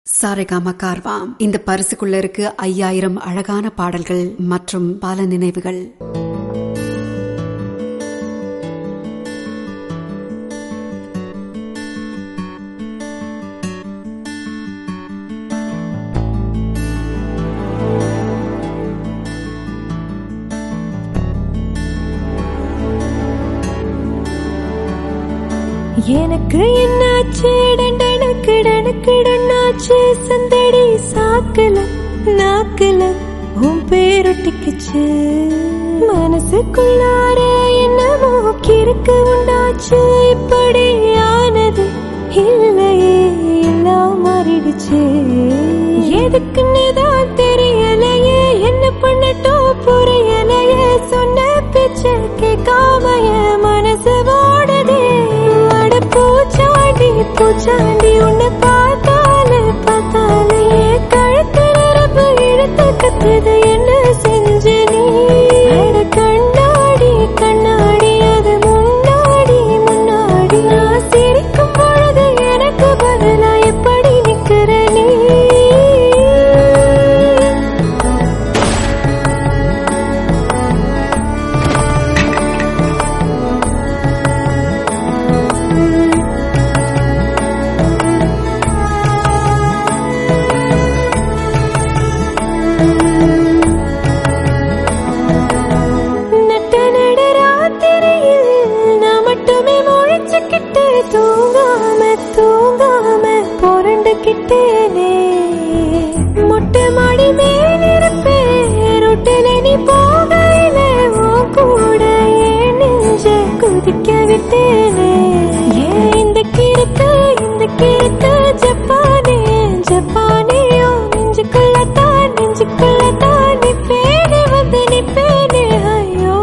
சாரேகாமா கார்வாம் இந்த பரிசுக்குள்ள இருக்கு ஐயாயிரம் அழகான பாடல்கள் மற்றும் பல நினைவுகள் எனக்கு என்னாச்சு டண்டனுக்கு டனுக்கு சந்தடி சாக்கல நாக்கல உன் பேரொட்டிக்குச்சு மனசுக்குள்ளார என்னமோ கிறுக்கு உண்டாச்சு இப்படி ஆனது இல்லையே எல்லாம் மாறிடுச்சு எதுக்குன்னு தான் தெரியலையே என்ன பண்ணட்டும் புரியலையே சொன்ன பிச்சை கேட்காம என் மனசு ஓடுதே அட பூச்சாண்டி பூச்சாண்டி உன்னை பார்த்தாலே பார்த்தாலே என் கழுத்து நரம்பு இழுத்து கத்துது என்ன செஞ்ச நீ அட கண்ணாடி கண்ணாடி அது முன்னாடி முன்னாடி நான் சிரிக்கும் பொழுது எனக்கு பதிலா எப்படி நிக்கிற நீ நட்ட நட ராத்திரியில் நான் மட்டுமே முழிச்சுக்கிட்டு தூங்காம தூங்காம புரண்டுக்கிட்டேனே மொட்டை மாடி மேலிருப்பேன் ரொட்டில நீ போகையில உன் கூட ஏன் நெஞ்ச குதிக்க விட்டேனே ஏன் இந்த கிறுக்கு இந்த கிறுக்கு ஜப்பானே ஜப்பானேயோ நெஞ்சுக்குள்ளத்தான் நெஞ்சுக்குள்ளத்தான் நிப்பேனே வந்து நிப்பேனே ஐயோ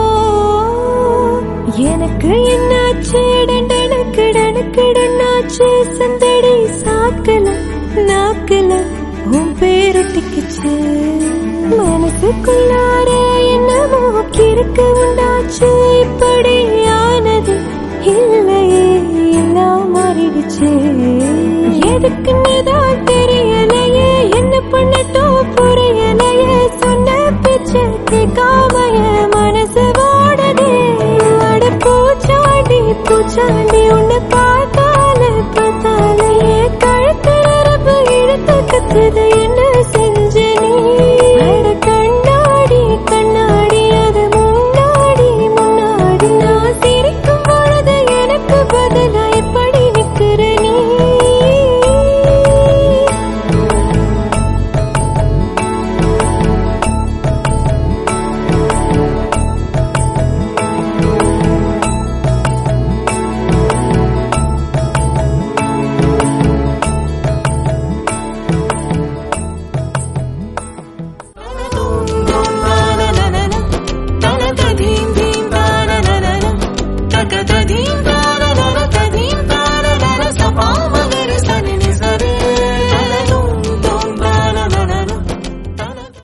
எனக்கு என்னாச்சு டண்டனுக்கு டனுக்கு டன்னாச்சு சந்தடி சாக்கல நாக்கல உன் பேரொட்டிக்குச்சு மனசுக்குள்ளார என்னமோ கிறுக்கு உண்டாச்சு இப்படி ஆனது இல்லையே எல்லாம் மாறிடுச்சு எதுக்குன்னு தான் தெரியலையே என்ன பண்ணட்டும் புரியலையே சொன்ன பிச்சை கேட்காம என் மனசு ஓடுதே அட பூச்சாண்டி பூச்சாண்டி உன்னை பார்த்தாலே பார்த்தாலே என் கழுத்து நரம்பு இழுத்து கத்துது என்ன செஞ்ச நீ அட கண்ணாடி கண்ணாடி அது முன்னாடி முன்னாடி நான் சிரிக்கும் பொழுது எனக்கு பதிலா எப்படி நிக்கிற நீ Taka